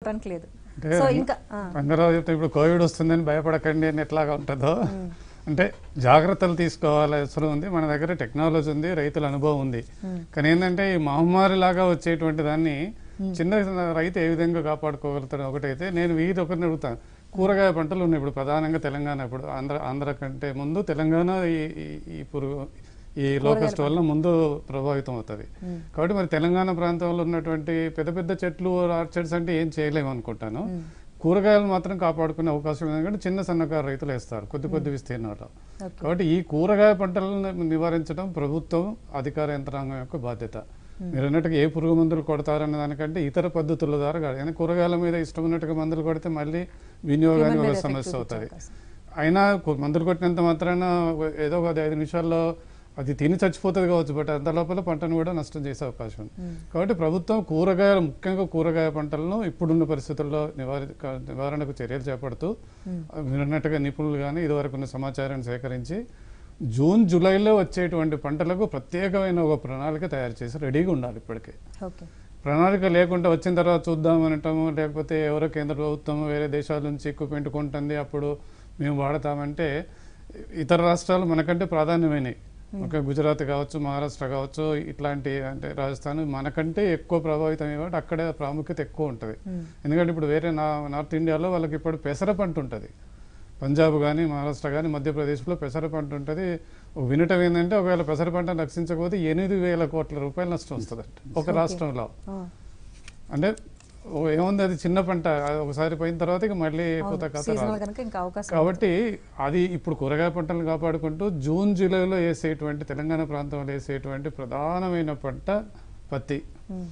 చెప్పడానికి లేదు అంటే సో ఇంకా ఆ, రంగారావు చెప్తే ఇప్పుడు కోవిడ్ వస్తుందని భయపడకండి అని ఎట్లాగా ఉంటుందో అంటే జాగ్రత్తలు తీసుకోవాలి అవసరం ఉంది మన దగ్గర టెక్నాలజీ ఉంది రైతుల అనుభవం ఉంది కానీ ఏంటంటే ఈ మహమ్మారి లాగా వచ్చేటువంటి దాన్ని చిన్న రైతు ఏ విధంగా కాపాడుకోగలుగుతాడు ఒకటైతే నేను వీధి ఒకరిని అడుగుతాను కూరగాయ పంటలు ఉన్నాయి ఇప్పుడు ప్రధానంగా తెలంగాణ ఇప్పుడు ఆంధ్ర ఆంధ్ర కంటే ముందు తెలంగాణ ఈ ఈ- ఈ పురుగు ఈ లోకస్ట్ వల్ల ముందు ప్రభావితం అవుతుంది కాబట్టి మరి తెలంగాణ ప్రాంతంలో ఉన్నటువంటి పెద్ద పెద్ద చెట్లు ఆర్చర్డ్స్ అంటే ఏం చేయలేము అనుకుంటాను కూరగాయలు మాత్రం కాపాడుకునే అవకాశం ఉంది ఎందుకంటే చిన్న సన్నకారు రైతులు వేస్తారు కొద్ది కొద్ది విస్తీర్ణంలో ఓకే. కాబట్టి ఈ కూరగాయ పంటలను నివారించడం ప్రభుత్వం అధికార యంత్రాంగం యొక్క బాధ్యత మీరు అన్నట్టుగా ఏ పురుగు మందులు కొడతారన్న దానికంటే ఇతర పద్ధతుల ద్వారా కాదు కానీ కూరగాయల మీద ఇష్టం ఉన్నట్టుగా మందులు కొడితే మళ్ళీ వినియోగానికి Human ఒక made సమస్య effect అవుతుంది చూపించే అయినా కు- మందులు కొట్టినంత మాత్రాన ఏదో ఒక ఐదు నిమిషాల్లో అది తిని చచ్చిపోతుంది కావచ్చు బట్ అంత లోపల పంటను కూడా నష్టం చేసే అవకాశం ఉంది కాబట్టి ప్రభుత్వం కూరగాయలు ముఖ్యంగా కూరగాయ పంటలను ఇప్పుడున్న పరిస్థితుల్లో నివారి క- నివారణకు చర్యలు చేపడుతూ మీరు అన్నట్టుగా నిపుణులు కానీ ఇదివరకు ఉన్న సమాచారాన్ని సేకరించి జూన్ జూలైలో వచ్చేటువంటి పంటలకు ప్రత్యేకమైన ఒక ప్రణాళిక తయారు చేసి రెడీగా ఉండాలి ఇప్పటికే ఓకే ప్రణాళిక లేకుండా వచ్చిన తర్వాత చూద్దాం అనటము లేకపోతే ఎవరో కేంద్ర ప్రభుత్వం వేరే దేశాల నుంచి ఎక్కువ కొంటుంది అప్పుడు మేము వాడతామంటే ఇతర రాష్ట్రాలు మనకంటే ప్రాధాన్యమైనవి ఒక గుజరాత్ కావచ్చు మహారాష్ట్ర కావచ్చు ఇట్లాంటి అంటే రాజస్థాన్ మనకంటే ఎక్కువ ప్రభావితం కాబట్టి అక్కడే ప్రాముఖ్యత ఎక్కువ ఉంటుంది ఎందుకంటే ఇప్పుడు వేరే నా నార్త్ ఇండియాలో వాళ్ళకి ఇప్పుడు పెసర పంట ఉంటుంది పంజాబ్ కానీ మహారాష్ట్ర కానీ మధ్యప్రదేశ్లో పెసర పంట ఉంటుంది ఒక వినటం ఏంటంటే ఒకవేళ పెసర పంట రక్షించకపోతే ఎనిమిది వేల కోట్ల రూపాయలు నష్టం వస్తుందంట ఒక రాష్ట్రంలో ఆ, అంటే ఓ ఏముంది అది చిన్న పంట అది ఒకసారి పోయిన తర్వాత ఇక మళ్ళీ కొత్త కథ సీజనల్ రాదు. కనుక ఇంకా అవకాశం కాబట్టి అది ఇప్పుడు కూరగాయ పంటలు కాపాడుకుంటూ జూన్ జూలైలో వేసేటువంటి తెలంగాణ ప్రాంతంలో వేసేటువంటి ప్రధానమైన పంట పత్తి ఉమ్,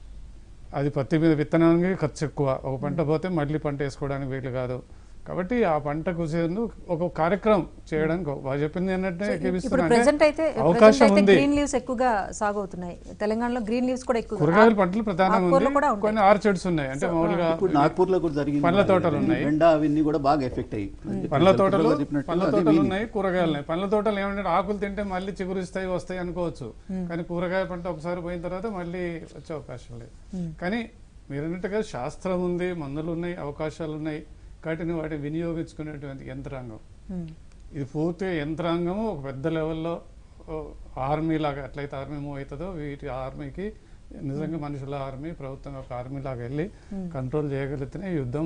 అది పత్తి మీద విత్తనానికి ఖర్చు ఎక్కువ ఒక పంట పోతే మళ్ళీ పంట వేసుకోవడానికి వీలు కాదు కాబట్టి ఆ పంట కుసేందు ఒక కార్యక్రమం చేయడానికి ఒక- వాళ్ళు చెప్పింది ఏంటంటే ఇప్పుడు ఏకీపిస్తున్నా ప్రెసెంట్ అంటే అయితే అవకాశం present అయితే ఉంది గ్రీన్ లీవ్స్ ఎక్కువగా సాగు అవుతున్నాయి తెలంగాణలో గ్రీన్ లీవ్స్ కూడా ఎక్కువ కూరగాయల పంటలు ప్రధానంగా ఆకుకూరలు ఉంది కూడా ఉంటాయి. కొన్ని ఆర్చర్డ్స్ ఉన్నాయి అంటే మామూలుగా ఇప్పుడు నాగ్పూర్ లో కూడా జరిగింది పండ్ల తోటలు ఉన్నాయి. బెండ అవన్నీ కూడా బాగా ఎఫెక్ట్ అయ్యి పండ్ల తోటలు చెప్పినట్టు పండ్ల అది తోటలు వీలు. ఉన్నాయి కూరగాయలు ఉన్నాయి పండ్ల తోటలు ఏమంటే ఆకులు తింటే మళ్ళీ చిగురిస్తాయి వస్తాయి అనుకోవచ్చు కానీ కూరగాయ పంట ఒకసారి పోయిన తర్వాత మళ్ళీ వచ్చే అవకాశం లేదు కానీ మీరు అన్నట్టుగా శాస్త్రం ఉంది మందులు ఉన్నాయి అవకాశాలు ఉన్నాయి కాబట్టి వాటిని వినియోగించుకునేటువంటి యంత్రాంగం ఉమ్, ఇది పూర్తిగా యంత్రాంగము ఒక పెద్ద లెవెల్లో ఓ, ఆర్మీ లాగా ఎట్లయితే ఆర్మీ మూవ్ అవుతుందో వీటి ఆర్మీకి నిజంగా మనుషుల ఆర్మీ ప్రభుత్వం ఒక ఆర్మీ లాగా వెళ్ళి కంట్రోల్ చేయగలిగితేనే యుద్ధం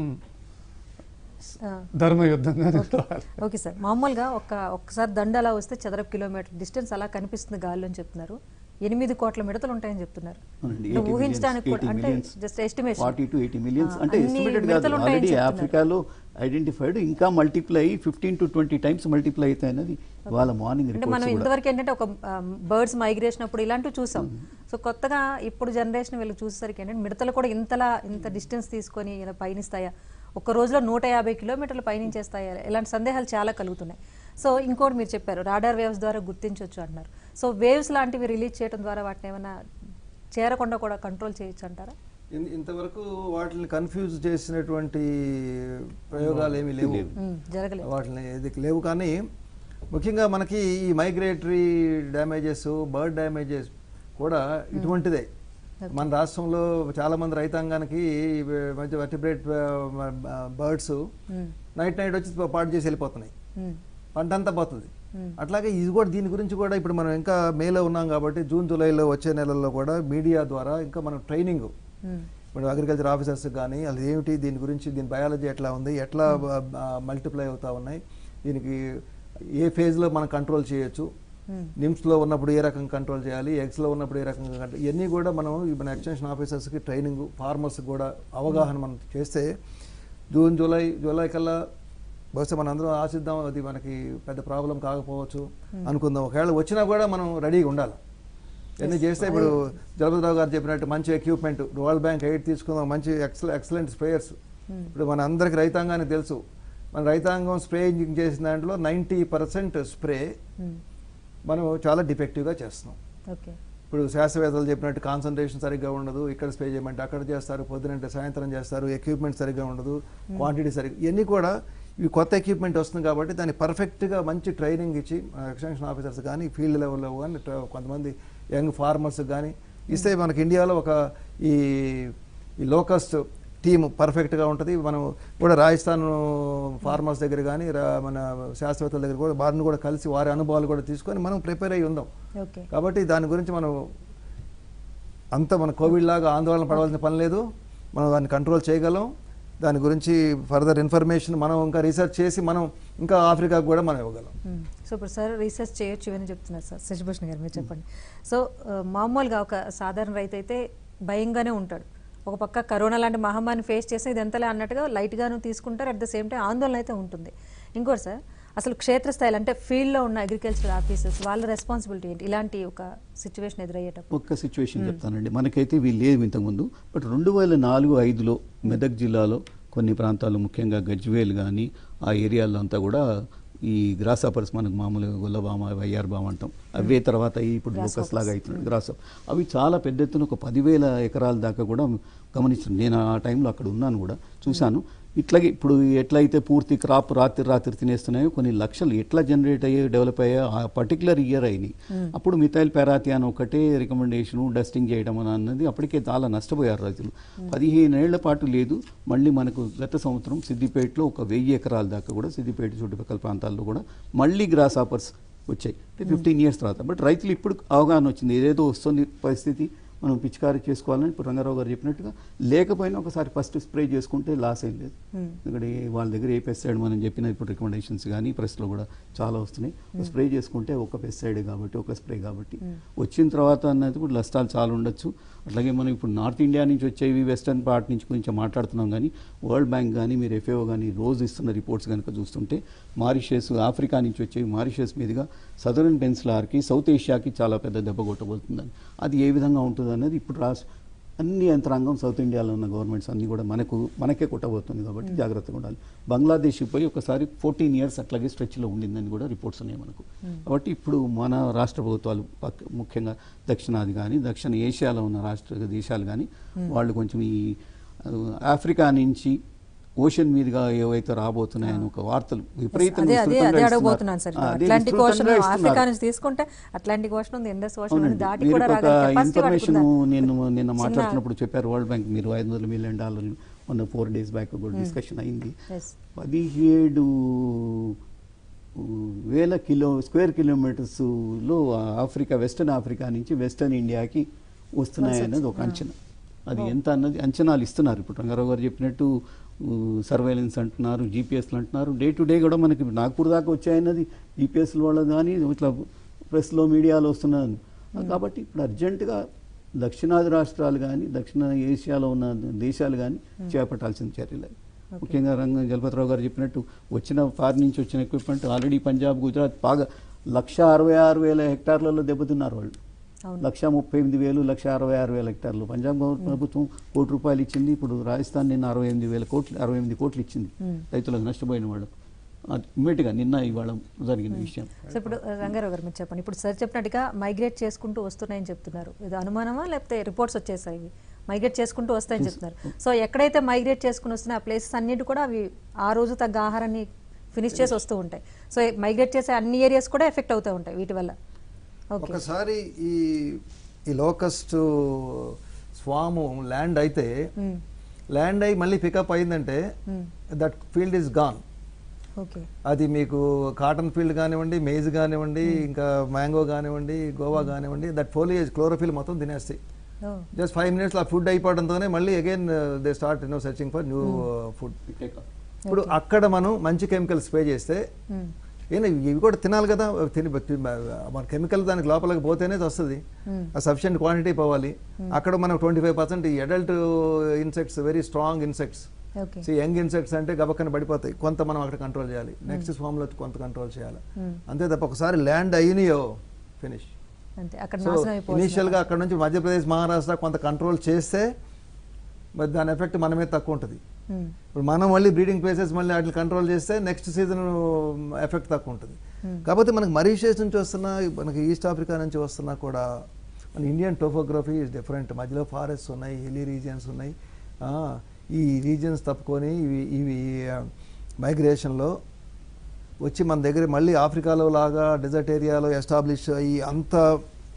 ఆ, ధర్మ యుద్ధంగా నిలవాలి. ఓకే సార్ మామూలుగా ఒక ఒక్కసారి దండ అలా వస్తే చదరపు కిలోమీటర్ డిస్టెన్స్ అలా కనిపిస్తుంది గాల్లో అని చెప్తున్నారు ఎనిమిది కోట్ల మిడతలు ఉంటాయని చెప్తున్నారు అవునండి, అంటే 80 ఊహించడానికి millions, కూడా 80 అంటే millions. Just estimation forty to eighty millions ఆ, అంటే అన్ని ఎస్టిమేటెడ్ కాదు మిడతలు ఉంటాయని ఆల్రెడీ చెప్తున్నారు. ఆఫ్రికాలో ఐడెంటిఫైడ్ ఇంకా multiply fifteen to twenty times multiply అవుతాయి అనేది వాళ్ళ మార్నింగ్ అంటే మనం రిపోర్ట్స్ కూడా ఇంతవరకు ఏంటంటే ఒక బర్డ్స్ మైగ్రేషన్ అప్పుడు ఇలాంటివి చూసాం సో కొత్తగా ఇప్పుడు జనరేషన్ వీళ్ళు చూసేసరికి ఏంటంటే మిడతలు కూడా ఇంతలా ఇంత డిస్టెన్స్ తీసుకొని ఇలా పయనిస్తాయా ఒక రోజులో నూట యాభై కిలోమీటర్లు పయనించేస్తాయా ఇలాంటి సందేహాలు చాలా కలుగుతున్నాయి సో ఇంకోటి మీరు చెప్పారు రాడార్ వేవ్స్ ద్వారా గుర్తించవచ్చు అంటున్నారు సో వేవ్స్ లాంటివి రిలీజ్ చేయడం ద్వారా వాటిని ఏమైనా చేరకుండా కూడా కంట్రోల్ చేయొచ్చు అంటారా ఇన్- ఇంతవరకు వాటిని కన్ఫ్యూజ్ చేసినటువంటి ప్రయోగాలు ఏమీ లేవు ఉమ్, జరగలేదు వాటిని ఇది లేవు కానీ ముఖ్యంగా మనకి ఈ మైగ్రేటరీ డ్యామేజెస్ బర్డ్ డ్యామేజెస్ కూడా ఇటువంటిదే మన రాష్ట్రంలో చాలా మంది రైతాంగానికి ఇవి మధ్య vertebrate birds um, night night వచ్చి పాడు చేసి వెళ్ళిపోతున్నాయి ఉమ్, పంట అంతా పోతుంది Hmm. అట్లాగే ఇది కూడా దీని గురించి కూడా ఇప్పుడు మనం ఇంకా మేలో ఉన్నాం కాబట్టి జూన్ జూలైలో వచ్చే నెలల్లో కూడా మీడియా ద్వారా ఇంకా మనం ట్రైనింగ్ ఉమ్, ఇప్పుడు అగ్రికల్చర్ ఆఫీసర్స్ కానీ అది ఏమిటి దీని గురించి దీని బయాలజీ ఎట్లా ఉంది ఎట్లా మల్టిప్లై అవుతా ఉన్నాయి దీనికి ఏ ఫేజ్లో మనం కంట్రోల్ చేయొచ్చు ఉమ్, నిమ్స్లో ఉన్నప్పుడు ఏ రకంగా కంట్రోల్ చేయాలి ఎగ్స్లో ఉన్నప్పుడు ఏ రకంగా కంట్రోల్ ఇవన్నీ కూడా మనం ఈ మన ఎక్స్టెన్షన్ ఆఫీసర్స్కి ట్రైనింగ్ ఫార్మర్స్కి కూడా అవగాహన మనం చేస్తే జూన్ జూలై జూలై కల్లా బహుశా మనం అందరం ఆశిద్దాం అది మనకి పెద్ద ప్రాబ్లం కాకపోవచ్చు అనుకుందాం ఒకవేళ వచ్చినా కూడా మనం రెడీగా ఉండాలి ఇవన్నీ చేస్తే ఇప్పుడు జలపతిరావు గారు చెప్పినట్టు మంచి ఎక్విప్మెంట్ వరల్డ్ బ్యాంక్ ఎయిడ్ తీసుకుందాం మంచి ఎక్సల ఎక్సలెంట్ స్ప్రేయర్స్ ఇప్పుడు మన అందరికి రైతాంగానికి తెలుసు మన రైతాంగం స్ప్రేయింగ్ చేసిన దాంట్లో నైంటీ పర్సెంట్ స్ప్రే ఉమ్, మనం చాలా డిఫెక్టివ్గా చేస్తున్నాం ఓకే ఇప్పుడు శాస్త్రవేత్తలు చెప్పినట్టు కాన్సన్ట్రేషన్ సరిగ్గా ఉండదు ఇక్కడ స్ప్రే చేయమంటే అక్కడ చేస్తారు పొద్దునంటే సాయంత్రం చేస్తారు ఎక్విప్మెంట్ సరిగ్గా ఉండదు క్వాంటిటీ సరిగ్గా ఇవన్నీ కూడా ఇవి కొత్త ఎక్విప్మెంట్ వస్తుంది కాబట్టి దాన్ని పర్ఫెక్ట్గా మంచి ట్రైనింగ్ ఇచ్చి ఎక్స్టెన్షన్ ఆఫీసర్స్ కానీ ఫీల్డ్ లెవెల్లో కానీ ట్ర- కొంతమంది యంగ్ ఫార్మర్స్ కానీ ఇస్తే మనకి ఇండియాలో ఒక ఈ ఈ లోకస్ట్ టీమ్ పర్ఫెక్ట్గా ఉంటుంది మనం కూడా రాజస్థాన్ ఫార్మర్స్ దగ్గర కానీ మన శాస్త్రవేత్తల దగ్గర కూడా వారిని కూడా కలిసి వారి అనుభవాలు కూడా తీసుకొని మనం ప్రిపేర్ అయ్యి ఉందాం ఓకే కాబట్టి దాని గురించి మనం అంత మన కోవిడ్ లాగా ఆందోళన పడవలసిన పని లేదు మనం దాన్ని కంట్రోల్ చేయగలం దాని గురించి ఫర్దర్ ఇన్ఫర్మేషన్ మనం ఇంకా రీసెర్చ్ చేసి మనం ఇంకా ఆఫ్రికాకు కూడా మనం ఇవ్వగలం మ్మ్. సో ఇప్పుడు సార్ రీసెర్చ్ చేయొచ్చు ఇవన్నీ చెప్తున్నారు సార్ శశిభూషణ్ గారు మీరు చెప్పండి సో ఆ, మామూలుగా ఒక సాధారణ రైతు అయితే భయంగానే ఉంటాడు ఒక పక్క కరోనా లాంటి మహమ్మారిని ఫేస్ చేస్తే ఇది ఎంతలే అన్నట్టుగా లైట్గాను తీసుకుంటారు అట్ ద సేమ్ టైం ఆందోళన అయితే ఉంటుంది ఇంకోటి సార్ అసలు క్షేత్రస్థాయిలో అంటే ఫీల్డ్లో ఉన్న అగ్రికల్చర్ ఆఫీసర్స్ వాళ్ళ రెస్పాన్సిబిలిటీ ఏంటి ఇలాంటి ఒక సిచ్యువేషన్ ఎదురయ్యేటప్పుడు ఒక్క సిచ్యువేషన్ చెప్తానండి మనకైతే ఇవి లేవు ఇంతకుముందు బట్ రెండు వేల నాలుగు ఐదులో మెదక్ జిల్లాలో కొన్ని ప్రాంతాలు ముఖ్యంగా గజ్వేల్ కానీ ఆ ఏరియాలో అంతా కూడా ఈ గ్రాసాపర్స్ మనకు మామూలుగా గొల్లబామ వయ్యార్ బామ అంటాం అవే తర్వాత ఈ ఇప్పుడు లోకస్ లాగా అవుతున్నాడు గ్రాసప్ అవి చాలా పెద్ద ఎత్తున ఒక పదివేల ఎకరాల దాకా కూడా గమనించాను నేను ఆ టైంలో అక్కడ ఉన్నాను కూడా చూశాను ఇట్లాగే ఇప్పుడు ఎట్లయితే పూర్తి క్రాప్ రాత్రి రాత్రి తినేస్తున్నాయో కొన్ని లక్షలు ఎట్లా జనరేట్ అయ్యే డెవలప్ అయ్యే ఆ పర్టికులర్ ఇయర్ అయినాయి అప్పుడు మిథైల్ పారాథియాన్ ఒకటే రికమెండేషన్ డస్టింగ్ చేయడం అని అన్నది అప్పటికే చాలా నష్టపోయారు రైతులు పదిహేను ఏళ్ల పాటు లేదు మళ్ళీ మనకు గత సంవత్సరం సిద్దిపేటలో ఒక వెయ్యి ఎకరాల దాకా కూడా సిద్దిపేట చుట్టుపక్కల ప్రాంతాల్లో కూడా మళ్ళీ గ్రాస్ ఆపర్స్ వచ్చాయి అంటే ఫిఫ్టీన్ ఇయర్స్ తర్వాత బట్ రైతులు ఇప్పుడు అవగాహన వచ్చింది ఏదేదో వస్తుంది పరిస్థితి మనం పిచికారీ చేసుకోవాలని ఇప్పుడు రంగారావు గారు చెప్పినట్టుగా లేకపోయినా ఒకసారి ఫస్ట్ స్ప్రే చేసుకుంటే లాస్ ఏం లేదు ఎందుకంటే ఏ- వాళ్ళ దగ్గర ఏ పెస్టిసైడ్ మనం చెప్పిన ఇప్పుడు రికమెండేషన్స్ కానీ ప్రెస్లో కూడా చాలా వస్తున్నాయి స్ప్రే చేసుకుంటే ఒక పెస్టిసైడ్ కాబట్టి ఒక స్ప్రే కాబట్టి వచ్చిన తర్వాత అన్నది ఇప్పుడు నష్టాలు చాలా ఉండొచ్చు అట్లాగే మనం ఇప్పుడు నార్త్ ఇండియా నుంచి వచ్చేవి వెస్టర్న్ పార్ట్ నుంచి కొంచెం మాట్లాడుతున్నాం కానీ వరల్డ్ బ్యాంక్ కానీ మీరు ఎఫ్ఏఓ కానీ రోజు ఇస్తున్న రిపోర్ట్స్ కనుక చూస్తుంటే మారిషస్ ఆఫ్రికా నుంచి వచ్చేవి మారిషస్ మీదుగా సదరన్ పెన్సిలార్కి సౌత్ ఏషియాకి చాలా పెద్ద దెబ్బ కొట్టబోతుందని అది ఏ విధంగా ఉంటుంది అనేది ఇప్పుడు రాష్ట్ర అన్ని యంత్రాంగం సౌత్ ఇండియాలో ఉన్న గవర్నమెంట్స్ అన్ని కూడా మనకు మనకే కొట్టబోతుంది కాబట్టి జాగ్రత్తగా ఉండాలి బంగ్లాదేశ్ పోయి ఒకసారి ఫోర్టీన్ ఇయర్స్ అట్లాగే స్ట్రెచ్లో ఉండిందని కూడా రిపోర్ట్స్ ఉన్నాయి మనకు కాబట్టి ఇప్పుడు మన రాష్ట్ర ప్రభుత్వాలు పక్క- ముఖ్యంగా దక్షిణాది కానీ దక్షిణ ఏషియాలో ఉన్న రాష్ట్ర దేశాలు కానీ వాళ్ళు కొంచెం ఈ ఆ, ఆఫ్రికా నుంచి ఓషన్ మీదుగా ఏవైతే రాబోతున్నాయని ఒక వార్తలు విపరీతంగా అదే అదే విస్తృతంగా అదే ఇస్తున్నారు. అడగబోతున్నాను సార్ ఆ, అదే అట్లాంటిక్ ఓషన్ విస్తృతంగా ఆఫ్రికా ఇస్తున్నారు. నుంచి తీసుకుంటే అట్లాంటిక్ ఓషన్ ఉంది ఇండస్ ఓషన్ ఉంది అవునండి. దాటి మీరు కూడా ఒక రాగల కెపాసిటీ ఇన్ఫర్మేషన్ పడుతుందా? నేను నిన్న చిన్న- మాట్లాడుతున్నప్పుడు చెప్పారు వరల్డ్ బ్యాంక్ మీరు ఐదు వందల మిలియన్ డాలర్లు మొన్న ఫోర్ డేస్ బ్యాక్ కూడా డిస్కషన్ అయింది Yes. పదిహేడు ఊ, వేల కిలో స్క్వేర్ కిలోమీటర్స్ లో ఆఫ్రికా వెస్టర్న్ ఆఫ్రికా నుంచి వెస్టర్న్ ఇండియాకి వస్తున్నాయి అన్నది ఒక అంచనా అది ఎంత అన్నది అంచనాలు ఇస్తున్నారు ఇప్పుడు రంగారావు గారు చెప్పినట్టు సర్వేలెన్స్ అంటున్నారు జీపీఎస్లు అంటున్నారు డే టు డే కూడా మనకి నాగ్పూర్ దాకా వచ్చాయన్నది జీపీఎస్ వాళ్ళ కానీ ఇట్లా ప్రెస్లో మీడియాలో వస్తున్నది కాబట్టి ఇప్పుడు అర్జెంటుగా దక్షిణాది రాష్ట్రాలు కానీ దక్షిణ ఏషియాలో ఉన్న దేశాలు కానీ చేపట్టాల్సిన చర్యలు అవి. ముఖ్యంగా రంగ జలపతిరావు గారు చెప్పినట్టు వచ్చిన ఫారిన్ నుంచి వచ్చిన ఎక్విప్మెంట్ ఆల్రెడీ పంజాబ్ గుజరాత్ బాగా లక్ష అరవై ఆరు వేల హెక్టార్లలో దెబ్బతిన్నారు వాళ్ళు అవును. లక్ష ముప్పై ఎనిమిది వేలు లక్ష అరవై ఆరు వేల హెక్టార్లు పంజాబ్ గవర్నమెంట్ ప్రభుత్వం కోటి రూపాయలు ఇచ్చింది ఇప్పుడు రాజస్థాన్ నిన్న అరవై ఎనిమిది వేల కోట్లు అరవై ఎనిమిది కోట్లు ఇచ్చింది రైతులకు నష్టపోయిన వాళ్ళు ఇమ్మీడియట్గా నిన్న ఇవాళ జరిగిన విషయం సో ఇప్పుడు ఆ, రంగారావు గారు మీరు చెప్పండి ఇప్పుడు సార్ చెప్పినట్టుగా మైగ్రేట్ చేసుకుంటూ వస్తున్నాయని చెప్తున్నారు ఇది అనుమానమా లేకపోతే రిపోర్ట్స్ వచ్చేసాయి ఇవి మైగ్రేట్ చేసుకుంటూ వస్తాయని చెప్తున్నారు సో ఎక్కడైతే మైగ్రేట్ చేసుకుని వస్తున్నాయి ఆ ప్లేసెస్ అన్నిటి కూడా అవి ఆ రోజు తగ్గ ఆహారాన్ని ఫినిష్ చేసి వస్తూ ఉంటాయి సో మైగ్రేట్ చేసే అన్ని ఏరియాస్ కూడా ఎఫెక్ట్ అవుతూ ఉంటాయి వీటి వల్ల ఓకే ఒకసారి ఈ ఈ లోకస్ట్ స్వాము ల్యాండ్ అయితే ల్యాండ్ అయి మళ్ళీ పికప్ అయిందంటే that field is gone okay అది మీకు కాటన్ ఫీల్డ్ కానివ్వండి మేజ్ కానివ్వండి ఇంకా మ్యాంగో కానివ్వండి గోవా కానివ్వండి దట్ ఫోలియేజ్ క్లోరోఫిల్ మొత్తం తినేస్తాయి ఓ జస్ట్ ఫైవ్ మినిట్స్ ఆ ఫుడ్ అయిపోవడంతోనే మళ్ళీ again they start no searching for new food ఇప్పుడు అక్కడ మనం మంచి కెమికల్ స్ప్రే చేస్తే ఏనా ఇవి కూడా తినాలి కదా తిని తి- మన కెమికల్ దానికి లోపలికి పోతేనే వస్తుంది ఆ సఫిషియంట్ క్వాంటిటీ పోవాలి అక్కడ మనం ట్వంటీ ఫైవ్ పర్సెంట్ ఈ adult insects very strong insects okay so young insects అంటే గబక్కన పడిపోతాయి కొంత మనం అక్కడ కంట్రోల్ చేయాలి నెక్స్ట్ ఫామ్ లో కొంత కంట్రోల్ చేయాలి అంతే తప్ప ఒకసారి ల్యాండ్ అయినాయో ఫినిష్ అంతే అక్కడ సో నాశనం అయిపోతుంది ఇనీషియల్ గా అక్కడ నుంచి మధ్యప్రదేశ్ మహారాష్ట్ర కొంత కంట్రోల్ చేస్తే మరి దాని ఎఫెక్ట్ మన మీద తక్కువ ఉంటుంది ఉమ్, ఇప్పుడు మనం మళ్ళీ బ్రీడింగ్ ప్లేసెస్ మళ్ళీ వాటిని కంట్రోల్ చేస్తే నెక్స్ట్ సీజన్ ఎఫెక్ట్ తక్కువ ఉంటుంది కాకపోతే మనకి మరీషియస్ నుంచి వస్తున్నా మనకి ఈస్ట్ ఆఫ్రికా నుంచి వస్తున్నా కూడా మన ఇండియన్ టోపోగ్రఫీ ఇస్ డిఫరెంట్ మధ్యలో ఫారెస్ట్ ఉన్నాయి హిల్లీ రీజియన్స్ ఉన్నాయి ఆ, ఈ రీజియన్స్ తప్పుకొని ఇవి ఇవి మైగ్రేషన్లో వచ్చి మన దగ్గర మళ్ళీ ఆఫ్రికాలో లాగా డెజర్ట్ ఏరియాలో ఎస్టాబ్లిష్ అయ్యి అంత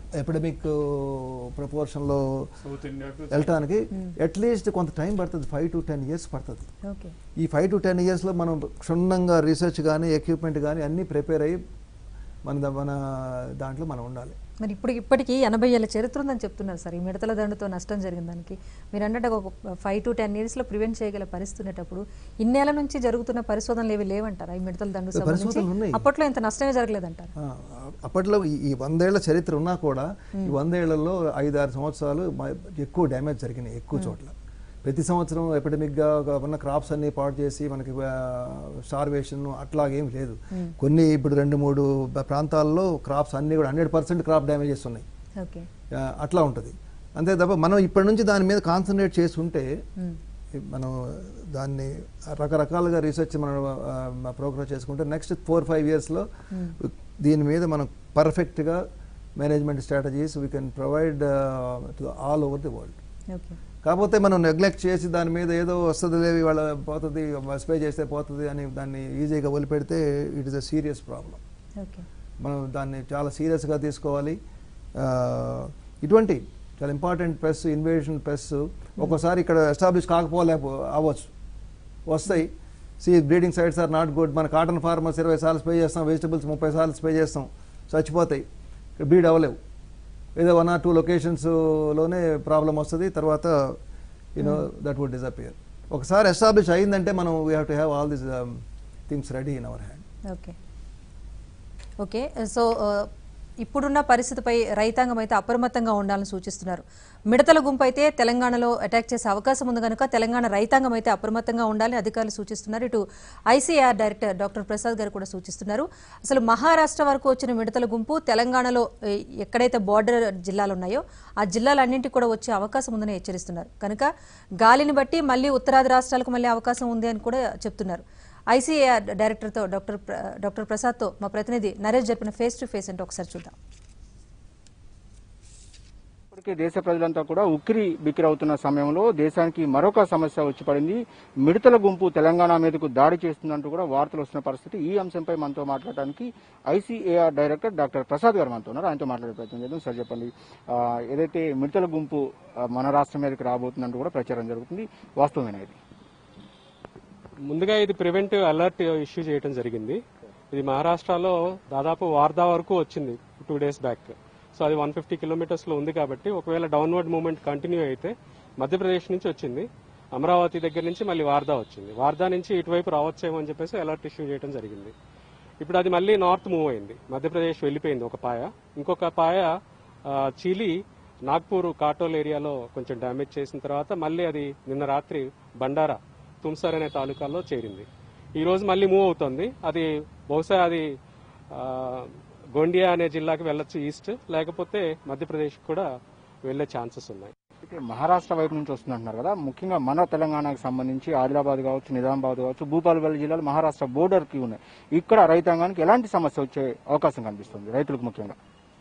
ఎపిడమిక్ ప్రపోర్షన్లో సౌత్ ఇండియాకు వెళ్ళటానికి అట్లీస్ట్ కొంత టైం పడుతుంది ఫైవ్ టు టెన్ ఇయర్స్ పడుతుంది ఓకే ఈ ఫైవ్ టు టెన్ ఇయర్స్లో మనం క్షుణ్ణంగా రీసెర్చ్ కానీ ఎక్విప్మెంట్ కానీ అన్నీ ప్రిపేర్ అయ్యి మన ద- మన దాంట్లో మనం ఉండాలి మరి ఇప్పుడు ఇప్పటికీ ఎనభై ఏళ్ళ చరిత్ర ఉందని చెప్తున్నారు సార్ ఈ మిడతల దండుతో నష్టం జరిగిన దానికి మీరు అన్నట్టు ఒక ఫైవ్ టు టెన్ ఇయర్స్ లో ప్రివెంట్ చేయగల పరిస్థితి ఉండేటప్పుడు ఇన్నేళ్ల నుంచి జరుగుతున్న పరిశోధనలు ఏవి లేవంటారా ఈ మిడతల దండు సంబంధించి పరిశోధనలు ఉన్నాయి. అప్పట్లో ఇంత నష్టమే జరగలేదంటారు ఆ, అప్పట్లో ఈ- ఈ వందేళ్ల చరిత్ర ఉన్నా కూడా ఈ వందేళ్లలో ఐదు ఆరు సంవత్సరాలు మ- ఎక్కువ డ్యామేజ్ జరిగినాయి ఎక్కువ చోట్ల ప్రతి సంవత్సరం ఎపిడమిక్గా ఉన్న క్రాప్స్ అన్ని పాడు చేసి మనకి స్టార్వేషన్ అట్లాగేం లేదు కొన్ని ఇప్పుడు రెండు మూడు బ- ప్రాంతాల్లో క్రాప్స్ అన్ని కూడా హండ్రెడ్ పర్సెంట్ క్రాప్ డ్యామేజెస్ ఉన్నాయి ఓకే ఆ, అట్లా ఉంటుంది అంతే తప్ప మనం ఇప్పటి నుంచి దాని మీద కాన్సన్ట్రేట్ చేసి ఉంటే మనం దాన్ని రకరకాలుగా రీసెర్చ్ మనం ప్రోగ్రెస్ చేసుకుంటే నెక్స్ట్ ఫోర్ ఫైవ్ ఇయర్స్లో దీని మీద మనం పర్ఫెక్ట్గా management strategies we can provide to all over the world okay కాకపోతే మనం నెగ్లెక్ట్ చేసి దాని మీద ఏదో వస్తుంది లేవి వాళ్ళ పోతుంది స్ప్రే చేస్తే పోతుంది అని దాన్ని ఈజీగా వదిలిపెడితే it is a serious problem okay మనం దాన్ని చాలా సీరియస్గా తీసుకోవాలి ఆ, ఇటువంటి చాలా ఇంపార్టెంట్ ప్రెస్ ఇన్వేషన్ ప్రెస్ ఒక్కోసారి ఇక్కడ ఎస్టాబ్లిష్ కాకపోలేకపో అవ్వచ్చు వస్తాయి see breeding sites are not good మన కాటన్ ఫార్మర్స్ ఇరవై సార్లు స్ప్రే చేస్తాం వెజిటబుల్స్ ముప్పై సార్లు స్ప్రే చేస్తాం చచ్చిపోతాయి ఇక్కడ బ్రీడ్ అవ్వలేవు ఏదో వన్ ఆర్ టూ లొకేషన్స్లోనే ప్రాబ్లం వస్తుంది తర్వాత యూనో దట్ వుడ్ డిజపియర్ ఒకసారి ఎస్టాబ్లిష్ అయిందంటే మనం we have to have all this things ready in our hand okay okay so ఆ, ఇప్పుడున్న పరిస్థితిపై రైతాంగం అయితే అప్రమత్తంగా ఉండాలని సూచిస్తున్నారు మిడతల గుంపు అయితే తెలంగాణలో అటాక్ చేసే అవకాశం ఉంది కనుక తెలంగాణ రైతాంగం అయితే అప్రమత్తంగా ఉండాలని అధికారులు సూచిస్తున్నారు ఇటు ఐసీఆర్ డైరెక్టర్ డాక్టర్ ప్రసాద్ గారు కూడా సూచిస్తున్నారు అసలు మహారాష్ట్ర వరకు వచ్చిన మిడతల గుంపు తెలంగాణలో ఏ, ఎక్కడైతే బార్డర్ జిల్లాలు ఉన్నాయో ఆ జిల్లాలన్నింటికి కూడా వచ్చే అవకాశం ఉందని హెచ్చరిస్తున్నారు కనుక గాలిని బట్టి మళ్ళీ ఉత్తరాది రాష్ట్రాలకు మళ్ళీ అవకాశం ఉంది అని కూడా చెప్తున్నారు ఐసీఏఆర్ డైరెక్టర్తో డాక్టర్ ప్ర- డాక్టర్ ప్రసాద్తో మా ప్రతినిధి నరేష్ జరిపిన ఫేస్ టు ఫేస్ అంటే ఒకసారి చూద్దాం ఇప్పటికే దేశ ప్రజలంతా కూడా ఉక్కిరి బిక్కిరి అవుతున్న సమయంలో దేశానికి మరొక సమస్య వచ్చి పడింది మిడతల గుంపు తెలంగాణ మీదకు దాడి చేస్తుందంటూ కూడా వార్తలు వస్తున్న పరిస్థితి ఈ అంశంపై మనతో మాట్లాడడానికి ఐసీఏఆర్ డైరెక్టర్ డాక్టర్ ప్రసాద్ గారు మనతో ఉన్నారు ఆయనతో మాట్లాడే ప్రయత్నం చేద్దాం సార్ చెప్పండి ఆ, ఏదైతే మిడతల గుంపు ఆ, మన రాష్ట్రం మీదకి రాబోతుందంటూ కూడా ప్రచారం జరుగుతుంది వాస్తవమేనా ఇది ముందుగా ఇది ప్రివెంటివ్ అలర్ట్ ఇష్యూ చేయడం జరిగింది ఇది మహారాష్ట్రలో దాదాపు వార్దా వరకు వచ్చింది టూ డేస్ బ్యాక్ సో అది వన్ ఫిఫ్టీ కిలోమీటర్స్ లో ఉంది కాబట్టి ఒకవేళ డౌన్వర్డ్ మూవ్మెంట్ కంటిన్యూ అయితే మధ్యప్రదేశ్ నుంచి వచ్చింది అమరావతి దగ్గర నుంచి మళ్ళీ వార్దా వచ్చింది వార్దా నుంచి ఇటువైపు రావచ్చేమో అని చెప్పేసి అలర్ట్ ఇష్యూ చేయడం జరిగింది ఇప్పుడు అది మళ్ళీ నార్త్ మూవ్ అయింది మధ్యప్రదేశ్ వెళ్ళిపోయింది ఒక పాయ ఇంకొక పాయ ఆ, చీలి నాగ్పూర్ కాటోల్ ఏరియాలో కొంచెం డ్యామేజ్ చేసిన తర్వాత మళ్ళీ అది నిన్న రాత్రి బండారా తుమ్సర్ అనే తాలూకాలో చేరింది ఈ రోజు మళ్ళీ మూవ్ అవుతుంది అది బహుశా అది ఆ, గోండియా అనే జిల్లాకి వెళ్ళొచ్చు ఈస్ట్ లేకపోతే మధ్యప్రదేశ్ కూడా వెళ్లే ఛాన్సెస్ ఉన్నాయి అయితే మహారాష్ట్ర వైపు నుంచి వస్తుందంటున్నారు కదా ముఖ్యంగా మన తెలంగాణకు సంబంధించి ఆదిలాబాద్ కావచ్చు నిజామాబాద్ కావచ్చు భూపాలపల్లి జిల్లాలు మహారాష్ట్ర బోర్డర్ కి ఉన్నాయి ఇక్కడ రైతాంగానికి ఎలాంటి సమస్య వచ్చే అవకాశం కనిపిస్తుంది రైతులకు ముఖ్యంగా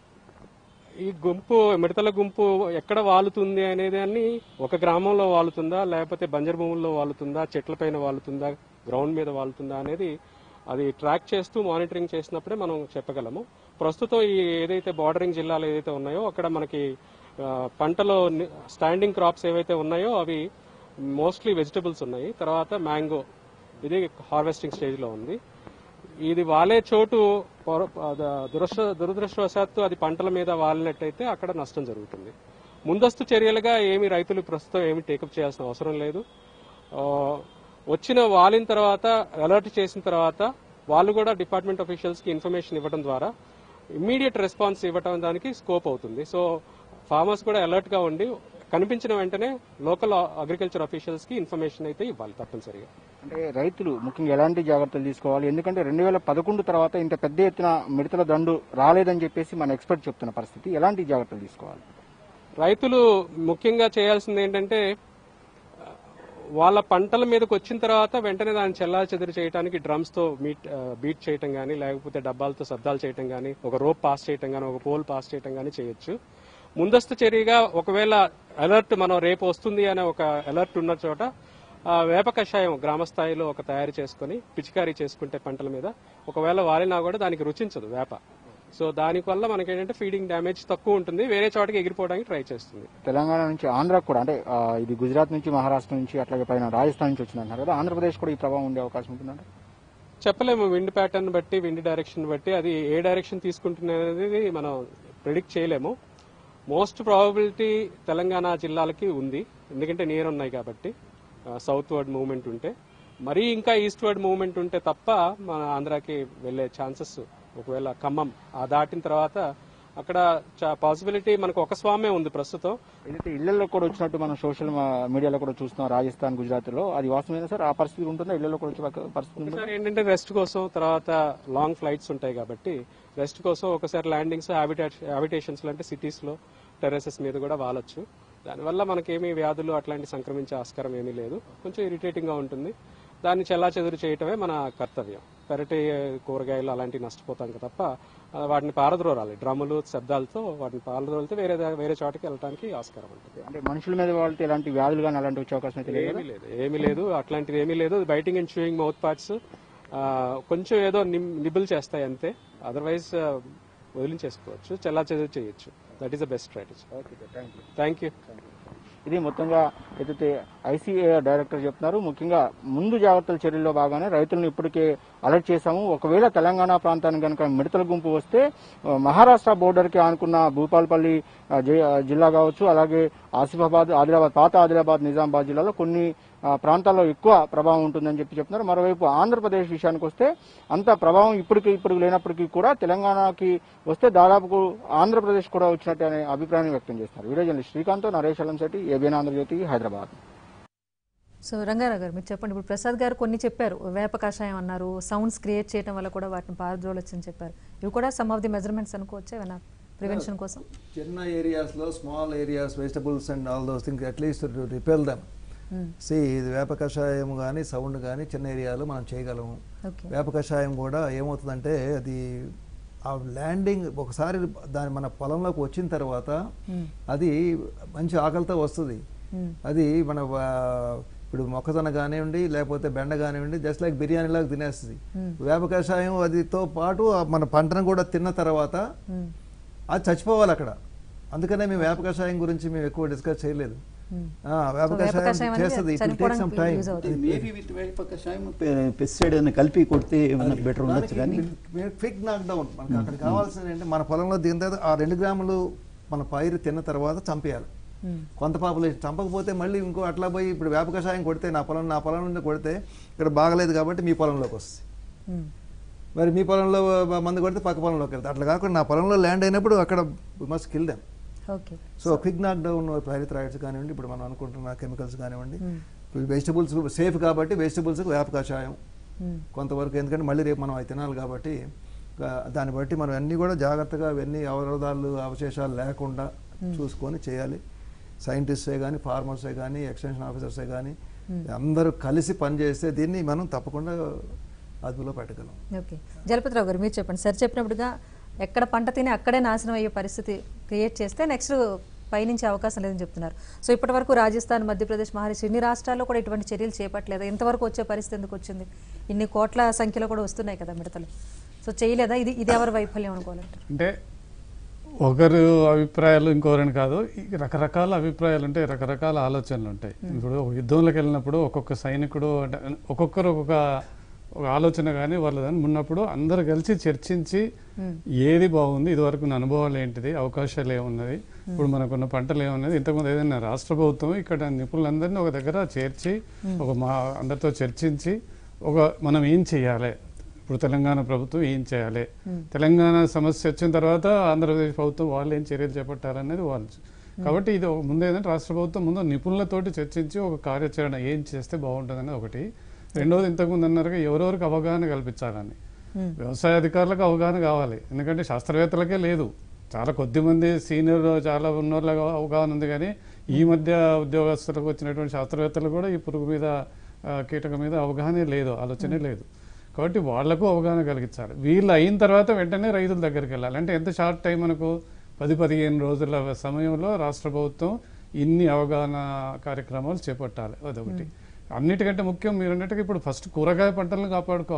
ఈ గుంపు మిడతల గుంపు ఎక్కడ వాలుతుంది అనేది అన్ని ఒక గ్రామంలో వాలుతుందా లేకపోతే బంజర్ భూముల్లో వాలుతుందా చెట్లపైన వాలుతుందా గ్రౌండ్ మీద వాలుతుందా అనేది అది ట్రాక్ చేస్తూ మానిటరింగ్ చేసినప్పుడే మనం చెప్పగలము ప్రస్తుతం ఈ ఏదైతే బార్డరింగ్ జిల్లాలు ఏదైతే ఉన్నాయో అక్కడ మనకి ఆ, పంటలో స్టాండింగ్ క్రాప్స్ ఏవైతే ఉన్నాయో అవి మోస్ట్లీ వెజిటబుల్స్ ఉన్నాయి తర్వాత మ్యాంగో ఇది హార్వెస్టింగ్ స్టేజ్ లో ఉంది ఇది వాలే చోటు పొర- అద- దురదృష్ట దురదృష్టవశాత్తు అది పంటల మీద వాలినట్టయితే అక్కడ నష్టం జరుగుతుంది ముందస్తు చర్యలుగా ఏమి రైతులు ప్రస్తుతం ఏమి టేకప్ చేయాల్సిన అవసరం లేదు ఆ, వచ్చిన వాలిన తర్వాత అలర్ట్ చేసిన తర్వాత వాళ్ళు కూడా డిపార్ట్మెంట్ అఫీషియల్స్ కి ఇన్ఫర్మేషన్ ఇవ్వడం ద్వారా ఇమ్మీడియట్ రెస్పాన్స్ ఇవ్వడం దానికి స్కోప్ అవుతుంది సో ఫార్మర్స్ కూడా అలర్ట్ గా ఉండి కనిపించిన వెంటనే లోకల్ అగ్రికల్చర్ అఫీషియల్స్ కి ఇన్ఫర్మేషన్ అయితే ఇవ్వాలి తప్పనిసరిగా అంటే రైతులు ముఖ్యంగా ఎలాంటి జాగ్రత్తలు తీసుకోవాలి ఎందుకంటే రెండు వేల పదకొండు తర్వాత ఇంత పెద్ద ఎత్తున మిడతల దండు రాలేదని చెప్పేసి మన ఎక్స్పర్ట్ చెప్తున్న పరిస్థితి ఎలాంటి జాగ్రత్తలు తీసుకోవాలి రైతులు ముఖ్యంగా చేయాల్సింది ఏంటంటే ఆ, వాళ్ళ పంటల మీదకి వచ్చిన తర్వాత వెంటనే దాన్ని చెల్లా చెదురు చేయడానికి డ్రమ్స్ తో మీట్ ఆ, బీట్ చేయటం గానీ లేకపోతే డబ్బాలతో శబ్దాలు చేయటం గానీ ఒక రోప్ పాస్ చేయటం గానీ ఒక పోల్ పాస్ చేయటం గానీ చేయొచ్చు ముందస్తు చర్యగా ఒకవేళ అలర్ట్ మనం రేపు వస్తుంది అనే ఒక అలర్ట్ ఉన్న చోట ఆ, వేప కషాయం గ్రామ స్థాయిలో ఒక తయారు చేసుకుని పిచికారీ చేసుకుంటే పంటల మీద ఒకవేళ వాలినా కూడా దానికి రుచించదు వేప సో దానివల్ల మనకి ఏంటంటే ఫీడింగ్ డ్యామేజ్ తక్కువ ఉంటుంది వేరే చోటకి ఎగిరిపోవడానికి ట్రై చేస్తుంది తెలంగాణ నుంచి ఆంధ్రాకు కూడా అంటే ఆ, ఇది గుజరాత్ నుంచి మహారాష్ట్ర నుంచి అట్లాగే పైన రాజస్థాన్ నుంచి వచ్చిందంటున్నారు కదా ఆంధ్రప్రదేశ్ కూడా ఈ ప్రభావం ఉండే అవకాశం ఉంటుందంటే చెప్పలేము విండ్ ప్యాటర్న్ బట్టి విండ్ డైరెక్షన్ బట్టి అది ఏ డైరెక్షన్ తీసుకుంటున్నది మనం ప్రిడిక్ట్ చేయలేము మోస్ట్ ప్రాబబిలిటీ తెలంగాణ జిల్లాలకి ఉంది ఎందుకంటే నియర్ ఉన్నాయి కాబట్టి సౌత్ వర్డ్ మూవ్మెంట్ ఉంటే మరీ ఇంకా ఈస్ట్ వర్డ్ మూవ్మెంట్ ఉంటే తప్ప మన ఆంధ్రాకి వెళ్ళే ఛాన్సెస్ ఒకవేళ ఖమ్మం ఆ దాటిన తర్వాత అక్కడ పాసిబిలిటీ మనకు ఒక స్వామే ఉంది ప్రస్తుతం ఏదైతే ఇళ్లలో కూడా వచ్చినట్టు మనం సోషల్ మీడియాలో కూడా చూస్తున్నాం రాజస్థాన్ గుజరాత్ లో అది వాస్తవమైన సార్ ఆ పరిస్థితి ఉంటుందా ఇళ్లలో కూడా వచ్చే పరిస్థితి ఉంటుందా ఒకసారి ఏంటంటే రెస్ట్ కోసం తర్వాత లాంగ్ ఫ్లైట్స్ ఉంటాయి కాబట్టి రెస్ట్ కోసం ఒకసారి ల్యాండింగ్స్ హ్యాబిటేషన్స్ అంటే సిటీస్ లో టెర్రసెస్ మీద కూడా వాలొచ్చు దానివల్ల మనకేమీ వ్యాధులు అట్లాంటి సంక్రమించే ఆస్కారం ఏమీ లేదు కొంచెం ఇరిటేటింగ్ గా ఉంటుంది దాన్ని చెల్లా చెదురు చేయటమే మన కర్తవ్యం పెరటి కూరగాయలు అలాంటివి నష్టపోతాం కదా తప్ప ఆ, వాటిని పారద్రోరాలి డ్రమ్ములు శబ్దాలతో వాటిని పారద్రోలితే వేరే దా- వేరే చోటకి వెళ్ళడానికి ఆస్కారం ఉంటుంది అంటే మనుషుల మీద వాళ్ళతో ఎలాంటి వ్యాధులు కానీ అలాంటి వచ్చే అవకాశం అయితే లేదు ఏమీ లేదు ఏమీ లేదు అట్లాంటిది ఏమీ లేదు biting and chewing mouth parts కొంచెం ఏదో నిబుల్ చేస్తాయి అంతే అదర్వైజ్ వదిలించేసుకోవచ్చు చెల్లా చెదురు చేయొచ్చు that is the best strategy thank you ఇది మొత్తంగా ఏదైతే ఐసీఏ డైరెక్టర్ చెప్తున్నారు ముఖ్యంగా ముందు జాగ్రత్తల చర్యల్లో భాగంగానే రైతులను ఇప్పటికే అలర్ట్ చేశాము ఒకవేళ తెలంగాణ ప్రాంతానికి కనుక మిడతల గుంపు వస్తే ఆ, మహారాష్ట్ర బోర్డర్ కి ఆనుకున్న భూపాల్పల్లి ఆ, జి- ఆ, జిల్లా కావచ్చు అలాగే ఆసిఫాబాద్ ఆదిలాబాద్ పాత ఆదిలాబాద్ నిజామాబాద్ జిల్లాలో కొన్ని ఆ, ప్రాంతాల్లో ఎక్కువ ప్రభావం ఉంటుందని చెప్పి చెప్తున్నారు మరోవైపు ఆంధ్రప్రదేశ్ విషయానికి వస్తే అంత ప్రభావం ఇప్పటికి ఇప్పుడు లేనప్పటికీ కూడా తెలంగాణకి వస్తే దాదాపు ఆంధ్రప్రదేశ్ కూడా వచ్చినట్టు అనే అభిప్రాయాన్ని వ్యక్తం చేస్తున్నారు video journalist Srikanth Naresh Alamshetty ABN Andhra Jyothy Hyderabad so Rangarao గారు మీరు చెప్పండి ఇప్పుడు ప్రసాద్ గారు కొన్ని చెప్పారు వేప కషాయం అన్నారు సౌండ్స్ క్రియేట్ చేయడం వల్ల కూడా వాటిని పారద్రోలొచ్చని చెప్పారు ఇవి కూడా సమ్ ఆఫ్ ది మెజర్మెంట్స్ అనుకోవచ్చు ఏమైనా ప్రివెన్షన్ కోసం చిన్న ఏరియాస్లో small areas vegetables and all those things at least repel them see ఇది వేప కషాయం కానీ సౌండ్ కానీ చిన్న ఏరియాలో మనం చేయగలము ఓకే వేప కషాయం కూడా ఏమవుతుందంటే అది ఆ ల్యాండింగ్ ఒకసారి దాని మన పొలంలోకి వచ్చిన తర్వాత అది మంచి ఆకలితో వస్తుంది అది మన వా- ఇప్పుడు మొక్కజొన్న కానివ్వండి లేకపోతే బెండ కానివ్వండి జస్ట్ లైక్ బిర్యానీ లాగా తినేస్తుంది వేప కషాయం అదితో పాటు ఆ మన పంటను కూడా తిన్న తర్వాత అది చచ్చిపోవాలి అక్కడ అందుకనే మేము వేప కషాయం గురించి మేము ఎక్కువ డిస్కస్ చేయలేదు ఆ, వేప So, వేప కషాయం కషాయం అనేది చేస్తుంది ఇట్ టేక్ సమ్ చనిపోవడానికి టైం use అవుతుంది. మేబీ విత్ వేప కషాయం పెస్టిసైడ్ అని కలిపి కొడితే ఏమైనా బెటర్ ఉండొచ్చు కానీ క్విక్ నాక్ డౌన్ మనకి అక్కడ కావాల్సింది ఏంటంటే మన పొలంలో దిగిన తర్వాత ఆ రెండు గ్రాములు మన పైరు తిన్న తర్వాత చంపేయాలి కొంత పాపులేషన్ చంపకపోతే మళ్ళీ ఇంకో అట్లా పోయి ఇప్పుడు వేప కషాయం కొడితే నా పొలం నా పొలం నుండి కొడితే ఇక్కడ బాగలేదు కాబట్టి మీ పొలంలోకి వస్తుంది మరి మీ పొలంలో మందు కొడితే పక్క పొలంలోకి వెళ్తాయి అట్లా కాకుండా నా పొలంలో ల్యాండ్ అయినప్పుడు అక్కడ must kill them okay so quick knock down pyrethroids కానివ్వండి ఇప్పుడు మనం అనుకుంటున్న కెమికల్స్ కానివ్వండి వెజిటబుల్స్ సేఫ్ కాబట్టి వెజిటబుల్స్ వేప కషాయం కొంతవరకు ఎందుకంటే మళ్ళీ రేపు మనం అవి తినాలి కాబట్టి ఆ, దాన్ని బట్టి మనం అన్నీ కూడా జాగ్రత్తగా అవన్నీ అవరోధాలు అవశేషాలు లేకుండా చూసుకొని చేయాలి సైంటిస్టే కానీ ఫార్మర్సే కానీ ఎక్స్టెన్షన్ ఆఫీసర్సే కానీ అందరూ కలిసి పనిచేస్తే దీన్ని మనం తప్పకుండా అదుపులో పెట్టగలం ఓకే జలపతిరావు గారు మీరు చెప్పండి సార్ చెప్పినప్పుడుగా ఎక్కడ పంట తిని అక్కడే నాశనం అయ్యే పరిస్థితి క్రియేట్ చేస్తే నెక్స్ట్ పైనుంచే అవకాశం లేదని చెప్తున్నారు సో ఇప్పటి వరకు రాజస్థాన్ మధ్యప్రదేశ్ మహారాష్ట్ర ఇన్ని రాష్ట్రాల్లో కూడా ఇటువంటి చర్యలు చేపట్టలేదా ఇంతవరకు వచ్చే పరిస్థితి ఎందుకు వచ్చింది ఇన్ని కోట్ల సంఖ్యలో కూడా వస్తున్నాయి కదా మిడతలు సో చేయలేదా ఇది ఇది ఎవరి వైఫల్యం అనుకోవాలంటారు అంటే ఒకరు అభిప్రాయాలు ఇంకోరని కాదు ఈ రకరకాల అభిప్రాయాలు ఉంటాయి రకరకాల ఆలోచనలు ఉంటాయి ఇప్పుడు ఒక యుద్ధంలోకి వెళ్ళినప్పుడు ఒక్కొక్క సైనికుడు అంటే ఒక్కొక్కరు ఒక్కొక్క ఒక ఆలోచన కానీ వాళ్ళ దాన్ని ఉన్నప్పుడు అందరు కలిసి చర్చించి ఏది బాగుంది ఇదివరకు నా అనుభవాలు ఏంటిది అవకాశాలు ఏమున్నది ఇప్పుడు మనకున్న పంటలు ఏమున్నది ఇంతకుముందు ఏదైనా రాష్ట్ర ప్రభుత్వం ఇక్కడ నిపుణులందరినీ ఒక దగ్గర చేర్చి ఒక మా అందరితో చర్చించి ఒక మనం ఏం చేయాలి ఇప్పుడు తెలంగాణ ప్రభుత్వం ఏం చేయాలి తెలంగాణ సమస్య వచ్చిన తర్వాత ఆంధ్రప్రదేశ్ ప్రభుత్వం వాళ్ళు ఏం చర్యలు చేపట్టారనేది వాళ్ళు కాబట్టి ఇది ఒక- ముందు ఏంటంటే రాష్ట్ర ప్రభుత్వం ముందు నిపుణులతోటి చర్చించి ఒక కార్యాచరణ ఏం చేస్తే బాగుంటుంది అనేది ఒకటి రెండోది ఇంతకుముందు అన్నారుగా ఎవరెవరికి అవగాహన కల్పించాలని వ్యవసాయ అధికారులకు అవగాహన కావాలి ఎందుకంటే శాస్త్రవేత్తలకే లేదు చాలా కొద్ది మంది సీనియర్ చాలా ఉన్నోళ్ళకి అవగాహన ఉంది కానీ ఈ మధ్య ఉద్యోగస్తులకు వచ్చినటువంటి శాస్త్రవేత్తలు కూడా ఈ పురుగు మీద ఆ, కీటకం మీద అవగాహనే లేదు ఆలోచనే లేదు కాబట్టి వాళ్లకు అవగాహన కలిగించాలి వీళ్ళు అయిన తర్వాత వెంటనే రైతుల దగ్గరికి వెళ్ళాలి అంటే ఎంత షార్ట్ టైం మనకు పది పదిహేను రోజుల సమయంలో రాష్ట్ర ప్రభుత్వం ఇన్ని అవగాహన కార్యక్రమాలు చేపట్టాలి అదొకటి అన్నిటికంటే ముఖ్యం మీరు అన్నట్టుగా ఇప్పుడు ఫస్ట్ కూరగాయ పంటలను కాపాడుకోవాలి